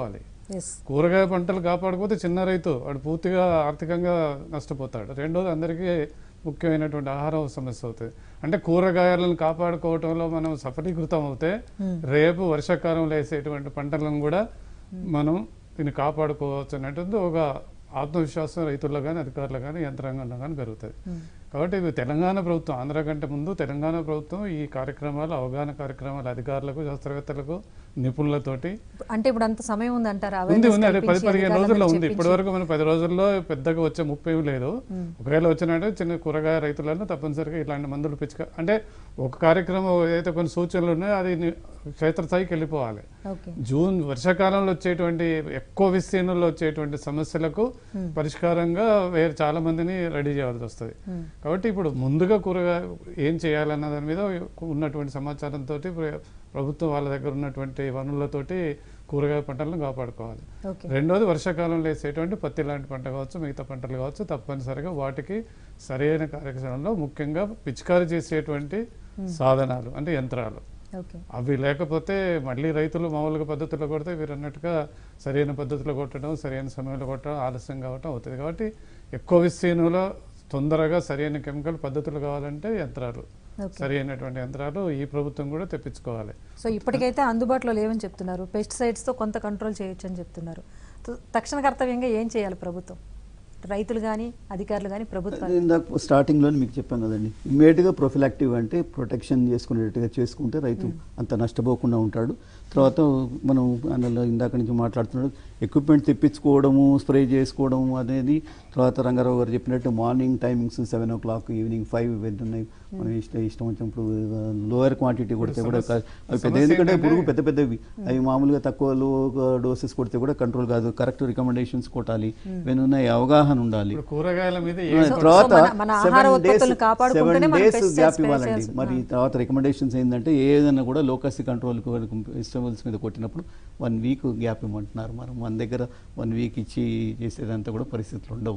ఎస్ కూరగాయ పంటలు కాపాడకపోతే చిన్న రైతు వాడు పూర్తిగా ఆర్థికంగా నష్టపోతాడు రెండోది అందరికీ ముఖ్యమైనటువంటి ఆహారం సమస్య అవుతుంది అంటే కూరగాయలను కాపాడుకోవటంలో మనం సఫలీకృతం అవుతే రేపు వర్షాకాలంలో వేసేటువంటి పంటలను కూడా మనం దీన్ని కాపాడుకోవచ్చు అనేటువంటి ఒక ఆత్మవిశ్వాసం రైతుల్లో కానీ అధికారులు కానీ యంత్రాంగంలో కానీ పెరుగుతుంది కాబట్టి ఇవి తెలంగాణ ప్రభుత్వం ఆంధ్ర కంటే ముందు తెలంగాణ ప్రభుత్వం ఈ కార్యక్రమాలు అవగాహన కార్యక్రమాలు అధికారులకు శాస్త్రవేత్తలకు నిపుణులతోటి అంటే ఇప్పుడు అంత సమయం ఉంది అంటారా ఉంది awareness ఉంది అదే పది కల్పించి పదిహేను అధికారులందరికీ రోజుల్లో ఉంది చెప్పించి. ఇప్పటి వరకు మనం పది రోజుల్లో పెద్దగా వచ్చే ముప్పై లేదు ఒకవేళ వచ్చినట్టు చిన్న కూరగాయ రైతులను తప్పనిసరిగా ఇట్లాంటి మందులు పిచ్చుక అంటే ఒక కార్యక్రమం ఏదైతే కొన్ని సూచనలు ఉన్నాయో అది ని- క్షేత్రస్థాయికి వెళ్ళిపోవాలి ఓకే జూన్ వర్షాకాలంలో వచ్చేటువంటి ఎక్కువ విస్తీర్ణంలో వచ్చేటువంటి సమస్యలకు పరిష్కారంగా వేరే చాలా మందిని రెడీ చేయాల్సి వస్తుంది కాబట్టి ఇప్పుడు ముందుగా కూరగాయ ఏం చేయాలన్న దాని మీద ఉన్నటువంటి సమాచారంతో ప్రభుత్వం వాళ్ళ దగ్గర ఉన్నటువంటి వనరులతోటి కూరగాయ పంటలను కాపాడుకోవాలి ఓకే రెండోది వర్షాకాలంలో వేసేటువంటి పత్తి లాంటి పంట కావచ్చు మిగతా పంటలు కావచ్చు తప్పనిసరిగా వాటికి సరైన కార్యక్రమంలో ముఖ్యంగా పిచికారీ చేసేటువంటి సాధనాలు అంటే యంత్రాలు ఓకే అవి లేకపోతే మళ్ళీ రైతులు మామూలుగా పద్ధతిలో కొడితే మీరు అన్నట్టుగా సరైన పద్ధతిలో కొట్టడం సరైన సమయంలో కొట్టడం ఆలస్యం కావటం అవుతుంది కాబట్టి ఎక్కువ విస్తీర్ణంలో తొందరగా సరైన కెమికల్ పద్ధతులు కావాలంటే యంత్రాలు ఓకే సరైనటువంటి యంత్రాలు ఈ ప్రభుత్వం కూడా తెప్పించుకోవాలి సో ఇప్పటికైతే అందుబాటులో లేవని చెప్తున్నారు పెస్టిసైడ్స్ తో కొంత కంట్రోల్ చేయొచ్చు అని చెప్తున్నారు త- తక్షణ కర్తవ్యంగా ఏం చేయాలి ప్రభుత్వం రైతులు కానీ అధికారులు కానీ ప్రభుత్వాలు ఇందాక స్టార్టింగ్లో మీకు చెప్పాను కదండి ఇమ్మీడియట్గా ప్రొఫిలాక్టివ్ అంటే ప్రొటెక్షన్ చేసుకునేట్టుగా చేసుకుంటే రైతు అంత నష్టపోకుండా ఉంటాడు తర్వాత మనం అందులో ఇందాక నుంచి మాట్లాడుతున్నాడు ఎక్విప్మెంట్ తెప్పించుకోవడము స్ప్రే చేసుకోవడము అనేది తర్వాత రంగారావు గారు చెప్పినట్టు morning timings seven o'clock evening five ఇవన్నీ ఉన్నాయి మనం ఇష్టం ఇష్టం వచ్చినప్పుడు లోయర్ క్వాంటిటీ కొడితే కూడా క- అవి పెద్ద సమస్య ఎందుకంటే ఏంటంటే- పురుగు పెద్ద పెద్దవి అవి మామూలుగా తక్కువ లో డోసెస్ కొడితే కూడా కంట్రోల్ కాదు కరెక్ట్ రికమెండేషన్స్ కొట్టాలి ఇవన్నీ ఉన్నాయి అవగాహన ఉండాలి ఇప్పుడు కూరగాయల మీద ఏ ఆ, సో- తర్వాత సో మన- మన ఆహార seven ఉత్పత్తులను days- కాపాడుకుంటూనే seven మనం days pesticides గ్యాప్ spray ఇవ్వాలండి చేయాల్సి- మరి తర్వాత రికమెండేషన్స్ ఏంటంటే ఏదైనా కూడా లోకసీ కంట్రోల్ వెజిటబుల్స్ మీద కొట్టినప్పుడు వన్ వీక్ గ్యాప్ ఇవ్వమంటున్నారు మనం మన దగ్గర వన్ వీక్ ఇచ్చి చేసేదంతా కూడా పరిస్థితులు ఉండవు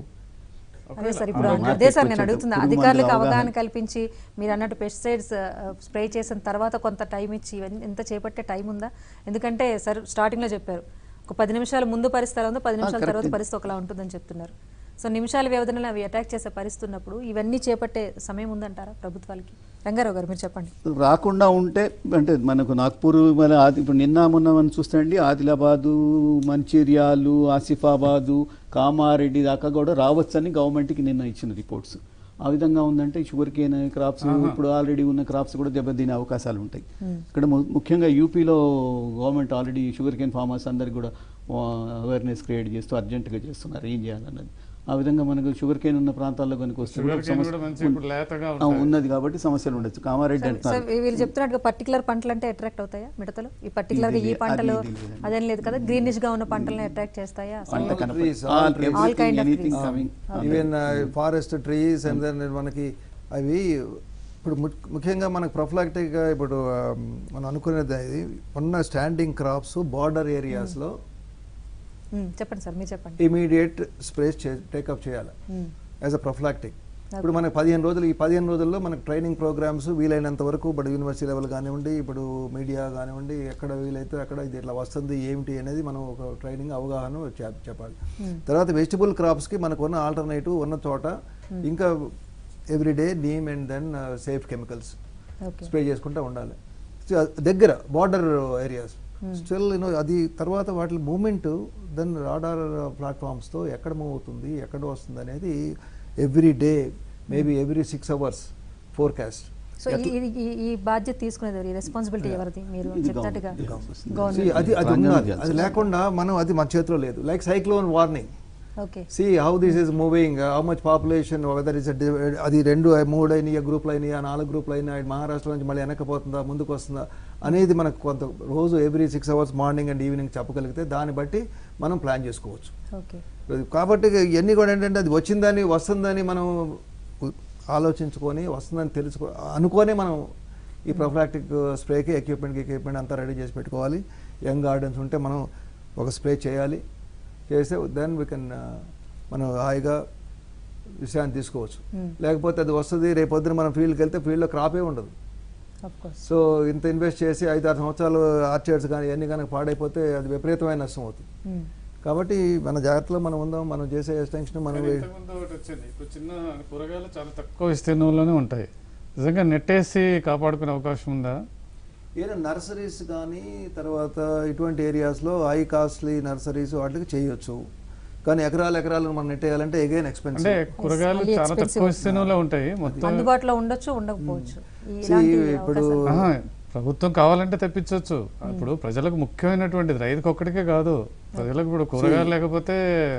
అదే సార్ ఇప్పుడు ఆ, అదే సార్ నేను మార్కెట్కి అడుగుతున్నా వచ్చేటప్పుడు అధికారులకు మందుల అవగాహన అవగాహన. కల్పించి మీరు అన్నట్టు పెస్టిసైడ్స్ స్ప్రే చేసిన తర్వాత కొంత టైం ఇచ్చి ఇవన్నీ ఎంత చేపట్టే టైం ఉందా ఎందుకంటే సార్ స్టార్టింగ్ లో చెప్పారు ఒక పది నిమిషాల ముందు పరిస్థితి ఎలా ఉందో పది నిమిషాల correct. తర్వాత పరిస్థితి ఒకలా ఉంటుందని చెప్తున్నారు సో నిమిషాల వ్యవధిలో అవి అటాక్ చేసే పరిస్థితి ఉన్నప్పుడు ఇవన్నీ చేపట్టే సమయం ఉందంటారా ప్రభుత్వాలకి రంగారావు గారు మీరు చెప్పండి రాకుండా ఉంటే అంటే మనకు నాగ్పూర్ మన ఆది ఇప్పుడు నిన్న మొన్న మనం చూస్తాండి ఆదిలాబాదు మంచిర్యాలు ఆసిఫాబాదు కామారెడ్డి దాకా కూడా రావచ్చని గవర్నమెంట్కి నిన్న ఇచ్చిన రిపోర్ట్స్ ఆ విధంగా ఉందంటే షుగర్ కేన్ క్రాప్స్ ఇప్పుడు ఆల్రెడీ ఉన్న క్రాప్స్ కూడా దెబ్బతినే అవకాశాలు ఉంటాయి ఇక్కడ ము- ముఖ్యంగా యూపీలో government already sugar cane farmers అందరికి కూడా అవేర్నెస్ క్రియేట్ చేస్తూ అర్జెంటుగా చేస్తున్నారు ఏం చేయాలన్నది ఆ విధంగా మనకు షుగర్ కేన్ ఉన్న ప్రాంతాల్లో కనుక వస్తే కూడా షుగర్ కేన్ సమస్య- కూడా మంచి ఇప్పుడు లేతగా ఆ, ఉంటాయి ఉన్నది కాబట్టి సమస్యలు ఉండొచ్చు కామారెడ్డి సార్ అంటున్నారు వీళ్ళు చెప్తున్నట్టుగా పర్టికులర్ పంటలు అంటే అట్రాక్ట్ అవుతాయా మిడతలు ఈ పర్టికులర్ గా ఇది ఈ లే- పంటలు అది ఇది లేదండి. అదేం లేదు కదా గ్రీనిష్ గా ఉన్న పంటలను అట్రాక్ట్ చేస్తాయా పంట All కనపడి trees, all all- trees. All kind everything, of anything trees. coming. Even forest trees and then మనకి అవి ఇప్పుడు ము- ముఖ్యంగా మనకు ప్రొఫ్లాక్టిక్గా ఇప్పుడు ఆ, మనం అనుకునేది ఇది ఉన్న స్టాండింగ్ క్రాప్స్ బార్డర్ ఏరియాస్లో ఉమ్, చెప్పండి సార్ మీరు చెప్పండి ఇమీడియట్ స్ప్రేస్ టేకప్ చేయాలి ఉమ్, యాజ్ అ ప్రొఫ్లాక్టిక్ ఇప్పుడు మనకి పదిహేను రోజులు ఈ పదిహేను రోజుల్లో మనకు ట్రైనింగ్ ప్రోగ్రామ్స్ వీలైనంత వరకు ఇప్పుడు యూనివర్సిటీ లెవెల్ కానివ్వండి ఇప్పుడు మీడియా కానివ్వండి ఎక్కడ వీలైతే అక్కడ ఇది ఇట్లా వస్తుంది ఏమిటి అనేది మనం ఒక ట్రైనింగ్ అవగాహన చె- చెప్పాలి తర్వాత వెజిటబుల్ క్రాప్స్కి మనకు ఉన్న ఆల్టర్నేటివ్ ఉన్న చోట ఇంకా everyday neem and then safe chemicals okay spray చేసుకుంటూ ఉండాలి So, దగ్గర బార్డర్ ఏరియాస్ స్టిల్ యూనో అది తర్వాత వాటి మూమెంట్ దెన్ రాడార్ ప్లాట్ఫామ్స్తో ఎక్కడ మూవ్ అవుతుంది ఎక్కడ వస్తుంది అనేది every day maybe every six hours forecast so ఈ- ఈ- ఈ- ఈ బాధ్యత తీసుకునేది ఎవరు రెస్పాన్సిబిలిటీ ఎవరిది మీరు ఇది చెప్పినట్టుగా government. గవర్నమెంట్ అది అది రంగంలో ఉండాలి చేయాల్సి అది లేకుండా మనం అది మన చేతిలో లేదు like cyclone warning okay see how this is moving how much population weather is అది రెండు మూడు అయినాయి గ్రూపులు అయినాయి నాలుగు గ్రూపులు అయినాయి మహారాష్ట్ర నుంచి మళ్ళీ వెనకపోతుందా ముందుకు వస్తుందా అనేది మనకు కొంత రోజు every six hours morning and evening చెప్పగలిగితే దాన్ని బట్టి మనం ప్లాన్ చేసుకోవచ్చు ఓకే కాబట్టి ఇవన్నీ కూడా ఏంటంటే అది వచ్చిందని వస్తుందని మనం ఆలోచించుకొని వస్తుందని తెలుసుకో అనుకొని మనం ఈ ప్రొఫ్లాక్టిక్ స్ప్రేకి ఎక్విప్మెంట్కి ఎక్విప్మెంట్ అంతా రెడీ చేసి పెట్టుకోవాలి యంగ్ గార్డెన్స్ ఉంటే మనం ఒక స్ప్రే చేయాలి చేస్తే దెన్ వీ కెన్ మనం హాయిగా విషయాన్ని తీసుకోవచ్చు Hmm. లేకపోతే అది వస్తుంది రేపు పొద్దున మనం ఫీల్డ్కి వెళ్తే ఫీల్డ్లో క్రాపే ఉండదు ఆఫ్ కోర్స్ సో ఇంత ఇన్వెస్ట్ చేసి ఐదు ఆరు సంవత్సరాలు ఆర్చర్డ్స్ కానీ ఇవన్నీ కనుక పాడైపోతే అది విపరీతమైన నష్టం అవుతుంది కాబట్టి మన జాగ్రత్తలో మనం ఉందాం మనం చేసే ఎక్స్టెన్షన్ మనం కానీ ఇంతకుముందు ఒకటి వచ్చింది ఇప్పుడు చిన్న కూరగాయలు చాలా తక్కువ విస్తీర్ణంలోనే ఉంటాయి నిజంగా నెట్టేసి కాపాడుకునే అవకాశం ఉందా ఏదైనా నర్సరీస్ కానీ తర్వాత ఇటువంటి ఏరియాస్లో హై కాస్ట్లీ నర్సరీస్ వాటికి చేయొచ్చు కానీ ఎకరాలు ఎకరాలు మనం నెట్టేయాలంటే ఎగైన్ అంటే ఎక్స్పెన్సివ్ కూరగాయలు highly చాలా expensive తక్కువ విస్తీర్ణంలో ఉంటాయి మొత్తం అందుబాటులో ఉండొచ్చు ఉండకపోవచ్చు ఈ See, ఇలాంటి ఇప్పుడు అవకాశాలు. ఆహా, ప్రభుత్వం కావాలంటే తెప్పించవచ్చు ఇప్పుడు ప్రజలకు ముఖ్యమైనటువంటిది రైతుకు ఒక్కడికే కాదు ప్రజలకు ఇప్పుడు కూరగాయలు లేకపోతే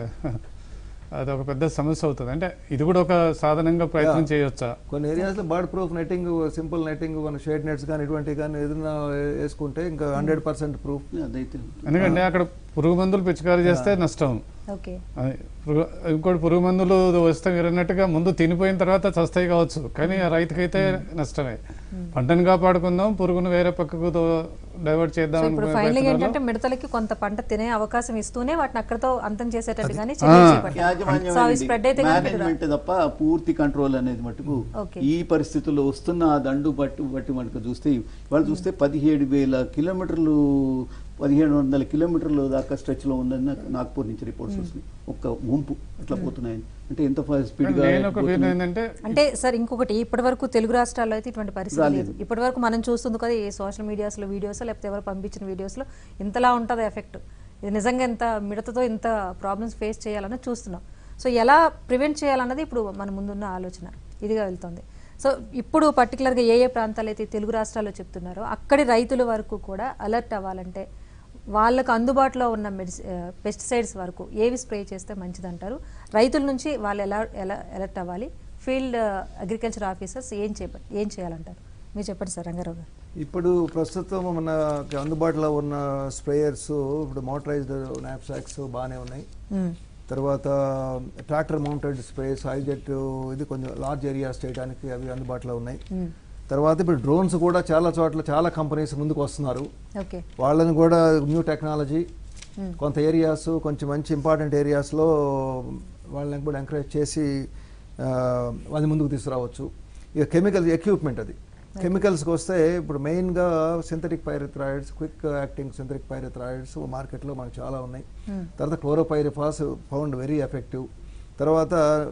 అది ఒక పెద్ద సమస్య అవుతుంది అంటే ఇది కూడా ఒక సాధనంగా ప్రయత్నం Yeah. చేయొచ్చా కొన్ని ఏరియాస్లో bird proof netting simple netting మన షేడ్ నెట్స్ కానీ ఇటువంటివి కానీ ఏదైనా వేసుకుంటే ఇంకా హండ్రెడ్ పర్సెంట్ ప్రూఫ్ అదైతే ఎందుకంటే అక్కడ పురుగు మందులు పిచికారీ చేస్తే నష్టం ఓకే అది పురుగు- ఇంకోటి పురుగు మందులు వస్తే మీరు అన్నట్టుగా ముందు తినిపోయిన తర్వాత చస్తాయి కావచ్చు కానీ ఆ రైతుకైతే నష్టమే పంటను కాపాడుకుందాం పురుగును వేరే పక్కకు డైవర్ట్ సో చేద్దాం ఇప్పుడు అనుకునే ఫైనల్ ప్రయత్నాల్లో ఏంటంటే మిడతలకి కొంత పంట తినే అవకాశం ఇస్తూనే వాటిని అక్కడతో అంతం చేసేటట్టుగానే ఆ. చేపట్టాలి సో అవి స్ప్రెడ్ అయితే కనుక ఇటు రా- మేనేజ్మెంట్ తప్ప పూర్తి కంట్రోల్ అనేది మటుకు ఓకే. ఈ పరిస్థితుల్లో వస్తున్న ఆ దండు బట్టు బట్టి మనకు చూస్తే వాళ్ళు చూస్తే పదిహేడు వేల కిలోమీటర్లు పదిహేడు వందల కిలోమీటర్లు దాకా స్ట్రెచ్ లో ఉందని నాకు నాగ్పూర్ నుంచి రిపోర్ట్స్ వస్తున్నాయి ఒక్క గుంపు అట్లా పోతున్నాయని అంటే ఎంత స్పీడ్ గా నేను ఒక ఫీల్ ఏంటంటే అంటే సార్ ఇంకొకటి ఇప్పటి వరకు తెలుగు రాష్ట్రాల్లో అయితే ఇటువంటి పరిస్థితి లేదు రాలేదు. ఇప్పటి వరకు మనం చూస్తుంది కదా ఈ సోషల్ మీడియాస్లో వీడియోస్ లేకపోతే ఎవరు పంపించిన వీడియోస్లో ఇంతలా ఉంటుంది ఎఫెక్ట్ ఇది నిజంగా ఇంత మిడతతో ఇంత ప్రాబ్లమ్స్ ఫేస్ చేయాలని చూస్తున్నాం సో ఎలా ప్రివెంట్ చేయాలన్నది ఇప్పుడు మన ముందున్న ఆలోచన ఇదిగా వెళ్తుంది సో ఇప్పుడు పర్టికులర్గా ఏ ఏ ప్రాంతాలు అయితే తెలుగు రాష్ట్రాల్లో చెప్తున్నారో అక్కడి రైతుల వరకు కూడా అలర్ట్ అవ్వాలంటే వాళ్ళకు అందుబాటులో ఉన్న మెడిసి పెస్టిసైడ్స్ వరకు ఏవి స్ప్రే చేస్తే మంచిదంటారు రైతుల నుంచి వాళ్ళు ఎలా ఎలా అలర్ట్ అవ్వాలి ఫీల్డ్ అగ్రికల్చర్ ఆఫీసర్స్ ఏం చేప ఏం చేయాలంటారు మీరు చెప్పండి సార్ రంగారావు గారు ఇప్పుడు ప్రస్తుతం మనకి అందుబాటులో ఉన్న స్ప్రేయర్స్ ఇప్పుడు మోటరైజ్డ్ నాప్సాక్స్ బాగానే ఉన్నాయి మ్మ్. తర్వాత ట్రాక్టర్ మౌంటెడ్ స్ప్రేస్ హైజెట్ ఇది కొంచెం లార్జ్ ఏరియాస్ చేయడానికి అవి అందుబాటులో ఉన్నాయి మ్మ్. తర్వాత ఇప్పుడు డ్రోన్స్ కూడా చాలా చోట్ల చాలా కంపెనీస్ ముందుకు వస్తున్నారు ఓకే వాళ్ళని కూడా న్యూ టెక్నాలజీ కొంత ఏరియాస్ కొంచెం మంచి ఇంపార్టెంట్ ఏరియాస్లో వాళ్ళని కూడా ఎంకరేజ్ చేసి ఆ, వాళ్ళని ముందుకు తీసుకురావచ్చు ఇక కెమికల్ ఎక్విప్మెంట్ అది కెమికల్స్కి వస్తే ఇప్పుడు మెయిన్గా synthetic pyrethroids quick acting synthetic pyrethroids మార్కెట్లో మనకు చాలా ఉన్నాయి తర్వాత క్లోరోపైరిఫాస్ ఫౌండ్ వెరీ ఎఫెక్టివ్ తర్వాత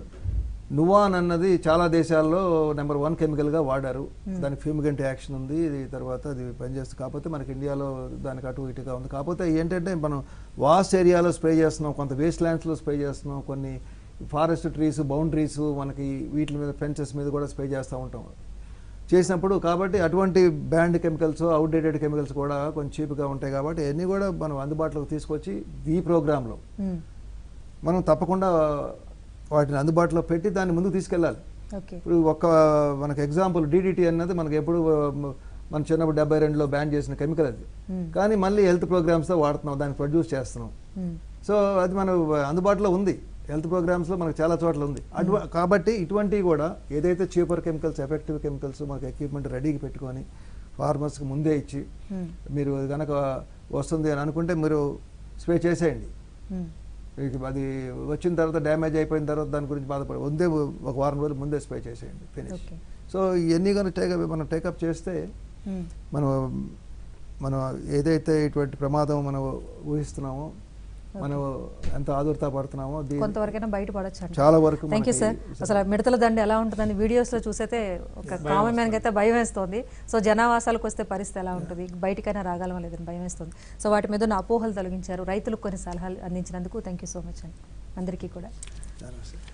నువాన్ అన్నది చాలా దేశాల్లో నెంబర్ వన్ కెమికల్గా వాడారు దానికి ఫ్యూమిగెంట్ యాక్షన్ ఉంది ఇది తర్వాత అది పనిచేస్తుంది కాకపోతే మనకి ఇండియాలో దానికి అటు ఇటుగా ఉంది కాకపోతే ఏంటంటే మనం వాస్ట్ ఏరియాలో స్ప్రే చేస్తున్నాం కొంత వేస్ట్ ల్యాండ్స్లో స్ప్రే చేస్తున్నాం కొన్ని ఫారెస్ట్ ట్రీస్ బౌండరీస్ మనకి వీటి మీద ఫెన్సెస్ మీద కూడా స్ప్రే చేస్తూ ఉంటాం చేసినప్పుడు కాబట్టి అటువంటి బ్యాండ్ కెమికల్స్ అవుట్డేటెడ్ కెమికల్స్ కూడా కొంచెం చీప్గా ఉంటాయి కాబట్టి అన్నీ కూడా మనం అందుబాటులోకి తీసుకొచ్చి ఈ ప్రోగ్రాంలో మ్మ్. మనం తప్పకుండా వాటిని అందుబాటులో పెట్టి దాన్ని ముందుకు తీసుకెళ్ళాలి ఓకే ఇప్పుడు ఒక మనకు ఎగ్జాంపుల్ డిడిటి అన్నది మనకి ఎప్పుడు మన చిన్నప్పుడు డెబ్బై రెండులో బ్యాన్ చేసిన కెమికల్ అది మ్మ్. కానీ మళ్ళీ హెల్త్ ప్రోగ్రామ్స్తో వాడుతున్నాం దాన్ని ప్రొడ్యూస్ చేస్తున్నాం మ్మ్. సో అది మనం అందుబాటులో ఉంది హెల్త్ ప్రోగ్రామ్స్లో మనకు చాలా చోట్ల ఉంది అటు కాబట్టి ఇటువంటివి కూడా ఏదైతే చీపర్ కెమికల్స్ ఎఫెక్టివ్ కెమికల్స్ మనకు ఎక్విప్మెంట్ రెడీకి పెట్టుకొని ఫార్మర్స్కి ముందే ఇచ్చి మ్మ్. మీరు కనుక వస్తుంది అని అనుకుంటే మీరు స్ప్రే చేసేయండి మ్మ్. మీకు అది వచ్చిన తర్వాత డ్యామేజ్ అయిపోయిన తర్వాత దాని గురించి బాధపడి ముందే ఒక వారం రోజులు ముందే స్ప్రే చేసేయండి ఫినిష్ Okay. సో ఇవన్నీ కానీ టేకప్ మనం టేకప్ చేస్తే మ్మ్. మనం మనం ఏదైతే ఇటువంటి ప్రమాదం మనం ఊహిస్తున్నామో మనం ఎంత ఆదుర్తా పడుతున్నామో దీని కొంతవరకైనా బయటపడచ్చు అండి చాలా వరకు థ్యాంక్ యూ మనకి సార్ అసలు ఆ మిడతల దండ ఎలా ఉంటుందని వీడియోస్లో చూసైతే ఒక కామన్ మ్యాన్కి అయితే భయం వేస్తుంది సో జనావాసాలకు వస్తే పరిస్థితి ఎలా ఉంటుంది బయటికైనా రాగలమా లేదని భయం వేస్తుంది సో వాటి మీద ఉన్న అపోహలు తొలగించారు రైతులకు కొన్ని సలహాలు అందించినందుకు థ్యాంక్ యూ సో మచ్ అండి అందరికీ కూడా చాలా